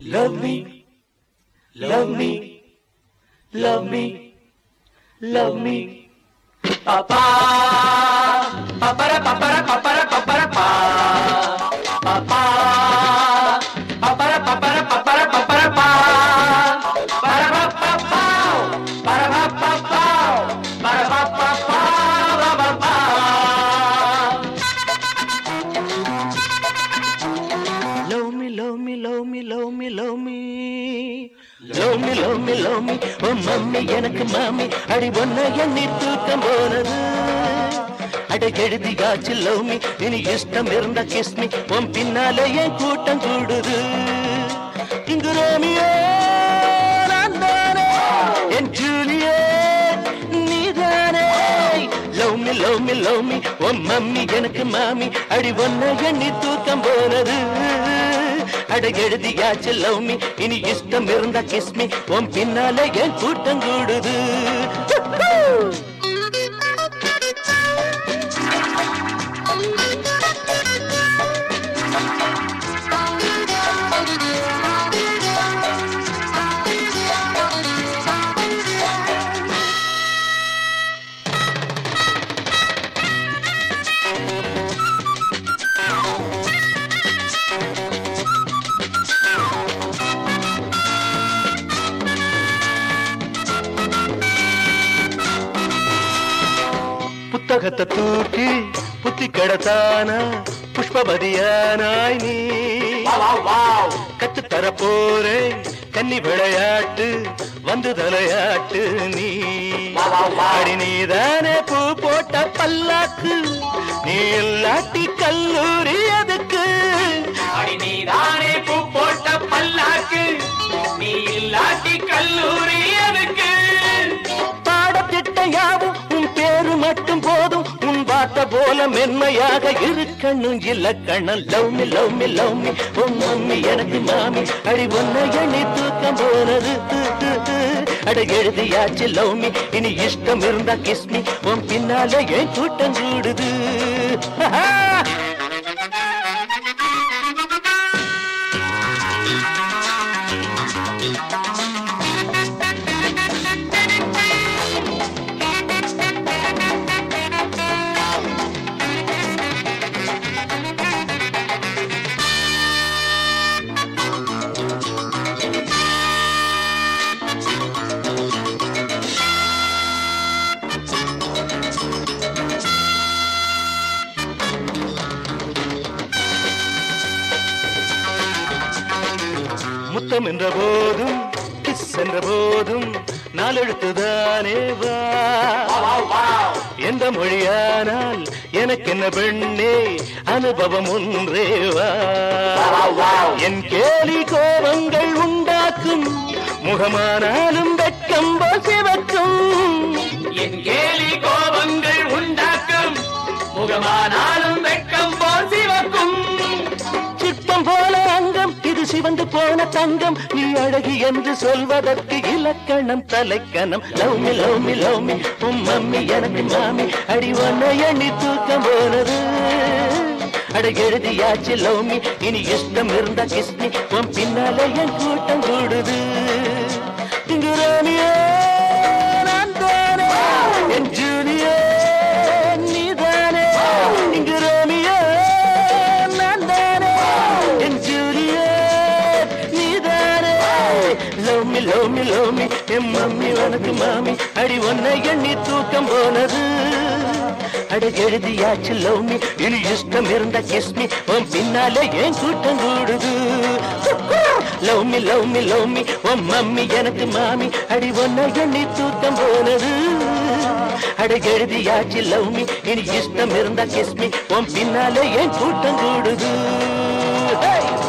Love me, love me, love me, love me. Papa, papara, papara, papara, papara, pa. Papa, papara, papara, papara, papara, pa. Para, pa, pa, pow. Para, pa, pa, pow. Para, pa, pa, pow. Ba, ba, ba. Love me, love me, love me, love me, love me. Love me, love me, love me. Oh mummy எனக்கு மாமி அடி ஒன்ன எண்ணி தூக்கம் போனது அட எழுதியாச்சு love me இனி இஷ்டம் இருந்தா கிஸ் மீ உன் பின்னால என் கூட்டம் கூடுது இங்கு ரோமியோ நான் தானே என் ஜூலியே நீதானே love me love me love me oh mummy எனக்கு மாமி அடி ஒன்ன எண்ணி தூக்கம் போனது அட எழுதியாச்சு லவ் மீ இனி இஷ்டம் இருந்தா கிஸ் மீ உன் பின்னால என் கூட்டம் கூடுது புத்தகத்தை தூக்கி புத்தி கடத்தானா புஷ்பபதியானாய் நீ கத்து தர போறேன் கன்னி விளையாட்டு வந்து தலையாட்டு நீ அடி நீதானே பூ போட்ட பல்லாக்கு நீ இல்லாட்டி கல்லூரி அதுக்கு அடி நீதானே பூ போட்ட பல்லாக்கு நீ இல்லாட்டி கல்லூரி எதுக்கு பாடத்திட்டம் யாவும் உன் பேரு மட்டும் போதும் உன் வார்த்தை போல மென்மையாக இருக்கணும் இலக்கணம் love me love me love மி உன் மம்மி எனக்கு மாமி அடி ஒன்ன எண்ணி தூக்கம் போனது து, து, து. அட எழுதியாச்சு லவ் மி இனி இஷ்டம் இருந்தா கிஸ் மீ உன் பின்னால என் கூட்டம் கூடுது முத்தம் என்ற போதும் கிஸ் என்ற போதும் நாளெழுத்துதானே வா எந்த மொழியானால் எனக்கு என்ன பெண்ணே அனுபவம் ஒன்றே வா என் கேலி கோபங்கள் உண்டாக்கும் முகமானாலும் வெட்கம் போல் சிவக்கும் என் கேலி கோபங்கள் உண்டாக்கும் முகமானாலும் வெட்கம் போல் சிவக்கும் சிற்பம் போல அங்கம் இது சிவந்து போன தங்கம் நீ அழகி என்று சொல்வதற்கு இலக்கணம் தலைக்கணம் love me love me love me உம் மம்மி எனக்கு மாமி அடி ஒன்ன எண்ணி தூக்கம் போனது அட எழுதியாச்சு லவ் மி இனி இஷ்டம் இருந்தா கிஸ் மீ உன் பின்னால என் கூட்டம் கூடுது இங்கு ரோமியோ நான் தானே என் ஜூனியோ நீதானே இங்கு ரோமியோ நான் தானே என் ஜூலியோ நீதானே love me love me love மி என் மம்மி உனக்கு மாமி அடி ஒன்னை எண்ணி தூக்கம் போனது அட எழுதியாச்சு லவ் மி இனி இஷ்டம் இருந்த கிஸ் மீ உன் பின்னாலே என் கூட்டம் கூடுது love me love me love மி உன் மம்மி எனக்கு மாமி அடி ஒன்னை எண்ணி தூக்கம் போனது அட எழுதியாச்சு லவ் மி இனி இஷ்டம் இருந்தா கிஸ் மீ உன் பின்னாலே என் கூட்டம் கூடுது Hey!